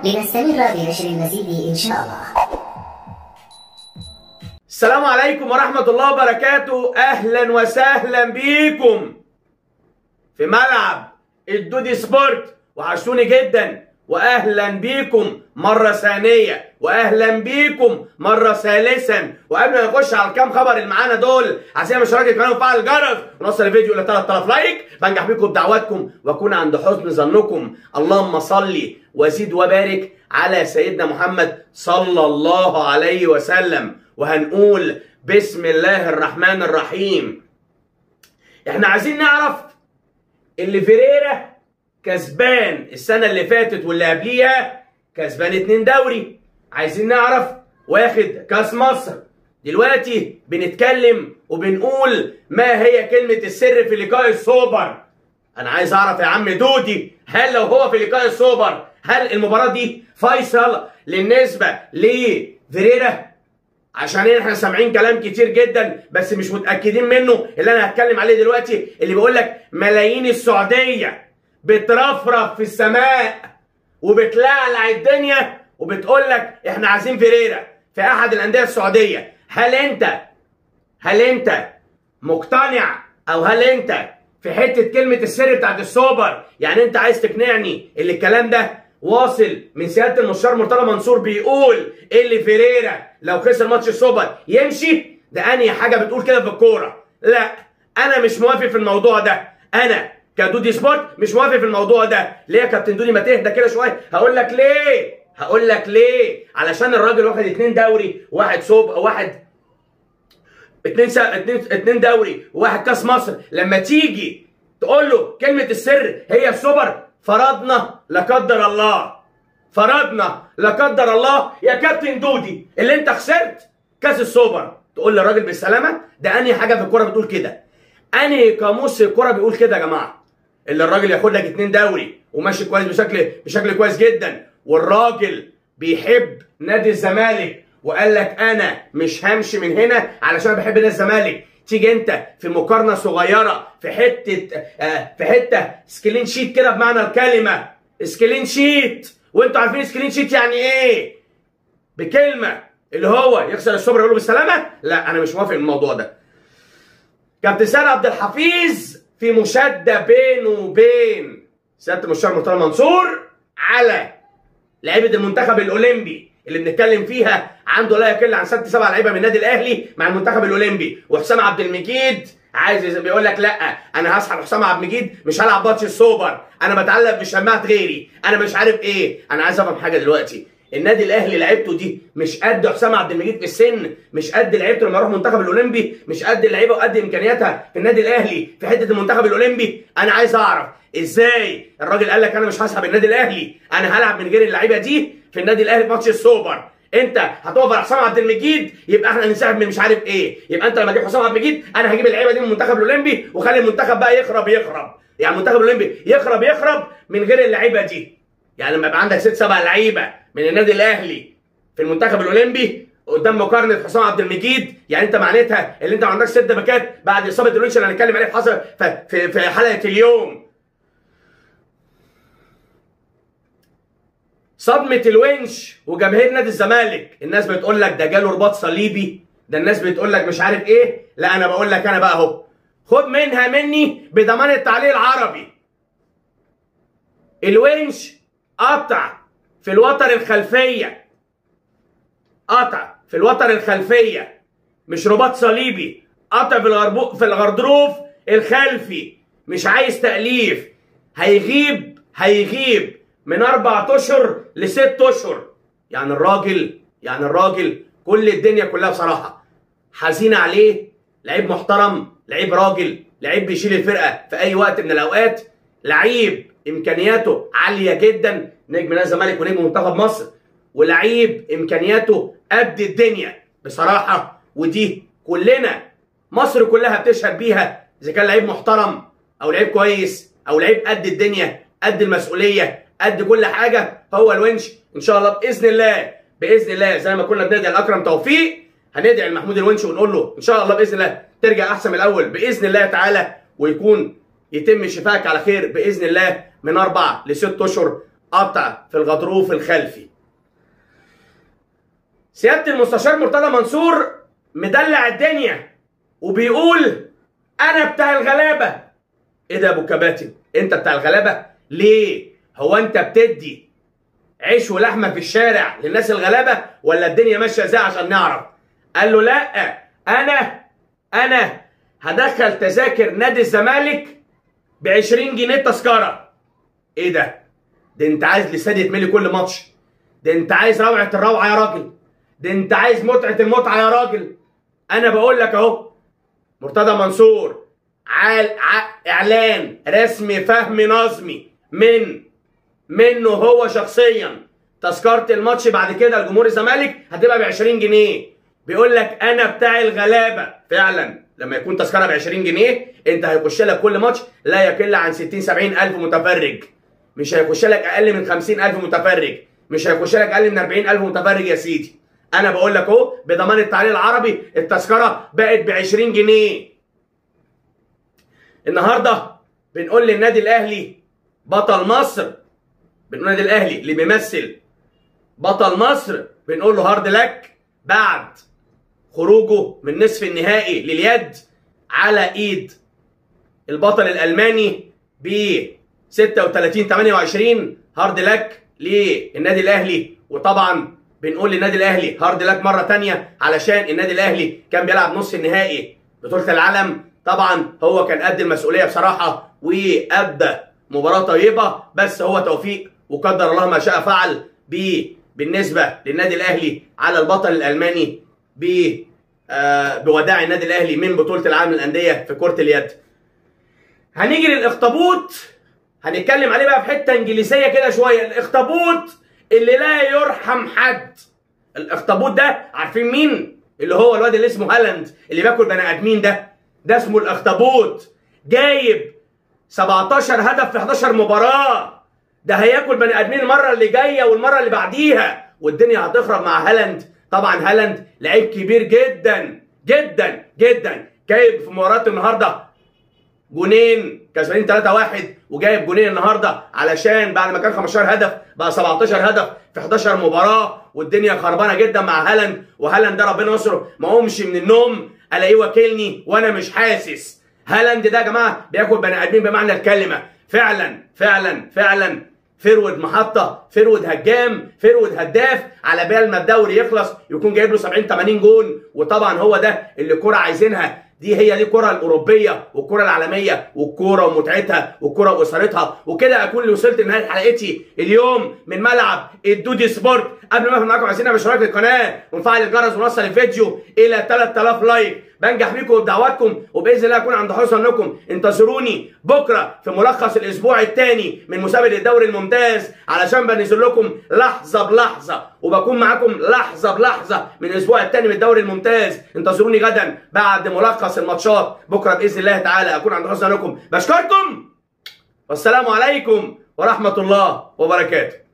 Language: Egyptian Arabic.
لنستمر بنشر المزيد إن شاء الله السلام عليكم ورحمة الله وبركاته أهلا وسهلا بيكم في ملعب الدودي سبورت وحشتوني جدا واهلا بيكم مره ثانيه واهلا بيكم مره ثالثا وقبل ما نخش على الكام خبر اللي معانا دول عايزين مشترك القناه وفعل الجرس ونوصل الفيديو الى 3000 لايك بنجح بيكم بدعواتكم واكون عند حسن ظنكم اللهم صل وزد وبارك على سيدنا محمد صلى الله عليه وسلم وهنقول بسم الله الرحمن الرحيم احنا عايزين نعرف اللي فيريرا كسبان السنة اللي فاتت واللي قبليها كسبان اتنين دوري عايزين نعرف واخد كاس مصر دلوقتي بنتكلم وبنقول ما هي كلمة السر في لقاء السوبر انا عايز اعرف يا عم دودي هل لو هو في لقاء السوبر هل المباراة دي فيصل بالنسبة لفيريرا عشان احنا سامعين كلام كتير جدا بس مش متاكدين منه اللي انا هتكلم عليه دلوقتي اللي بيقول لك ملايين السعوديه بترفرف في السماء وبتلعلع الدنيا وبتقول لك احنا عايزين فيريرا في احد الانديه السعوديه هل انت هل انت مقتنع او هل انت في حته كلمه السر بتاعت السوبر يعني انت عايز تقنعني اللي الكلام ده واصل من سياده المستشار مرتضى منصور بيقول اللي فيريرا لو خسر ماتش السوبر يمشي ده انهي حاجه بتقول كده في الكوره لا انا مش موافق في الموضوع ده انا كدودي سبورت مش موافق في الموضوع ده ليه يا كابتن دودي ما تهدى كده شويه هقول لك ليه هقول لك ليه علشان الراجل واخد اتنين دوري واحد سوب واحد اتنين سا... اتنين اتنين دوري وواحد كاس مصر لما تيجي تقول له كلمه السر هي السوبر فرضنا لا قدر الله فرضنا لا قدر الله يا كابتن دودي اللي انت خسرت كاس السوبر تقول للراجل بالسلامه ده انهي حاجه في الكوره بتقول كده انهي قاموس الكوره بيقول كده يا جماعه اللي الراجل ياخد لك اتنين دوري وماشي كويس بشكل بشكل كويس جدا والراجل بيحب نادي الزمالك وقال لك انا مش همشي من هنا علشان بحب نادي الزمالك تيجي انت في مقارنه صغيره في حته آه في حته سكلين شيت كده بمعنى الكلمه سكلين شيت وانتوا عارفين سكلين شيت يعني ايه بكلمه اللي هو يخسر السوبر يقول له بالسلامه لا انا مش موافق الموضوع ده كابتن سيد عبد الحفيظ في مشاده بينه وبين سياده المستشار مرتضى منصور على لعيبه المنتخب الاولمبي اللي بنتكلم فيها عنده لا يقل عن ست سبع لعيبه من النادي الاهلي مع المنتخب الاولمبي وحسام عبد المجيد عايز بيقول لك لا انا هسحب حسام عبد المجيد مش هلعب ماتش السوبر انا بتعلق بشماعه غيري انا مش عارف ايه انا عايز افهم حاجه دلوقتي النادي الاهلي لعيبته دي مش قد حسام عبد المجيد في السن مش قد لعيبته لما يروح المنتخب الاولمبي مش قد اللعيبه وقد امكانياتها في النادي الاهلي في حته المنتخب الاولمبي انا عايز اعرف ازاي الراجل قال لك انا مش هسحب النادي الاهلي انا هلعب من غير اللعيبه دي في النادي الاهلي في ماتش السوبر انت هتقف على حسام عبد المجيد يبقى احنا هنسحب من مش عارف ايه يبقى انت لما تجيب حسام عبد المجيد انا هجيب اللعيبه دي من المنتخب الاولمبي وخلي المنتخب بقى يخرب يخرب يعني المنتخب الاولمبي يخرب يخرب من غير اللعيبه دي يعني لما يبقى عندك ست سبع لعيبه من النادي الاهلي في المنتخب الاولمبي قدام مقارنه حسام عبد المجيد يعني انت معناتها اللي انت ما عندكش ست باكات بعد اصابه الونش اللي هنتكلم عليه في حصل في, في حلقه اليوم صدمه الونش وجماهير نادي الزمالك الناس بتقول لك ده جاله رباط صليبي ده الناس بتقول لك مش عارف ايه لا انا بقول لك انا بقى اهو خد منها مني بضمان التعليق العربي الونش قطع في الوتر الخلفيه قطع في الوتر الخلفيه مش رباط صليبي قطع في الغربو في الغردروف الخلفي مش عايز تأليف هيغيب هيغيب من أربع أشهر لست أشهر يعني الراجل يعني الراجل كل الدنيا كلها بصراحة حزينة عليه لعيب محترم لعيب راجل لعيب بيشيل الفرقة في أي وقت من الأوقات لعيب إمكانياته عالية جدا نجم نادي الزمالك ونجم منتخب مصر ولعيب إمكانياته قد الدنيا بصراحة ودي كلنا مصر كلها بتشهد بيها إذا كان لعيب محترم أو لعيب كويس أو لعيب قد الدنيا قد المسؤولية قد كل حاجه هو الونش ان شاء الله باذن الله باذن الله زي ما كنا بندعي لاكرم توفيق هندعي لمحمود الونش ونقول له ان شاء الله باذن الله ترجع احسن من الاول باذن الله تعالى ويكون يتم شفاك على خير باذن الله من اربع لست اشهر قطع في الغضروف الخلفي سياده المستشار مرتضى منصور مدلع الدنيا وبيقول انا بتاع الغلابه ايه ده يا ابو كباتن انت بتاع الغلابه ليه هو انت بتدي عيش ولحمه في الشارع للناس الغلابه ولا الدنيا ماشيه ازاي عشان نعرف قال له لا انا انا هدخل تذاكر نادي الزمالك ب 20 جنيه تذكره ايه ده ده انت عايز لسان يتملي كل ماتش ده انت عايز روعه الروعه يا راجل ده انت عايز متعه المتعه يا راجل انا بقول لك اهو مرتضى منصور عال ع... اعلان رسمي فهمي نظمي من منه هو شخصيا تذكره الماتش بعد كده لجمهور الزمالك هتبقى ب 20 جنيه بيقول لك انا بتاع الغلابه فعلا لما يكون تذكره ب 20 جنيه انت هيخش لك كل ماتش لا يقل عن 60 70 الف متفرج مش هيخش لك اقل من 50 الف متفرج مش هيخش لك اقل من 40 الف متفرج يا سيدي انا بقول لك اهو بضمان التعليق العربي التذكره بقت ب 20 جنيه النهارده بنقول للنادي الاهلي بطل مصر بنقول النادي الاهلي اللي بيمثل بطل مصر بنقول له هارد لك بعد خروجه من نصف النهائي لليد على ايد البطل الالماني ب 36 28 هارد لك للنادي الاهلي وطبعا بنقول للنادي الاهلي هارد لك مره تانية علشان النادي الاهلي كان بيلعب نص النهائي بطوله العالم طبعا هو كان قد المسؤوليه بصراحه وادى مباراه طيبه بس هو توفيق وقدر الله ما شاء فعل ب بالنسبه للنادي الاهلي على البطل الالماني ب آه بوداع النادي الاهلي من بطوله العالم للانديه في كره اليد. هنيجي للاخطبوط هنتكلم عليه بقى في حته انجليزيه كده شويه الاخطبوط اللي لا يرحم حد. الاخطبوط ده عارفين مين؟ اللي هو الواد اللي اسمه هالاند اللي بياكل بني ادمين ده ده اسمه الاخطبوط جايب 17 هدف في 11 مباراه ده هياكل بني ادمين المره اللي جايه والمره اللي بعديها والدنيا هتخرب مع هالاند طبعا هالاند لعيب كبير جدا جدا جدا جايب في مباراه النهارده جونين كسبانين 3 1 وجايب جونين النهارده علشان بعد ما كان 15 هدف بقى 17 هدف في 11 مباراه والدنيا خربانه جدا مع هالاند وهالاند ده ربنا يستر ما قومش من النوم الاقيه واكلني وانا مش حاسس هالاند ده يا جماعه بياكل بني ادمين بمعنى الكلمه فعلا فعلا فعلا فرود محطه فرود هجام فرود هداف على بال ما الدوري يخلص يكون جايب له 70 80 جون وطبعا هو ده اللي الكوره عايزينها دي هي دي الكره الاوروبيه والكره العالميه والكوره ومتعتها والكوره واثارتها وكده اكون اللي وصلت لنهايه حلقتي اليوم من ملعب الدودي سبورت قبل ما اقفل معاكم عايزين باشتراك القناه ونفعل الجرس ونوصل الفيديو الى 3000 لايك بنجح بيكم وبدعواتكم وباذن الله اكون عند حسن ظنكم انتظروني بكره في ملخص الاسبوع الثاني من مسابقه الدوري الممتاز علشان بنزل لكم لحظه بلحظه وبكون معاكم لحظه بلحظه من الاسبوع الثاني من الدوري الممتاز انتظروني غدا بعد ملخص الماتشات بكره باذن الله تعالى اكون عند حسن ظنكم بشكركم والسلام عليكم ورحمه الله وبركاته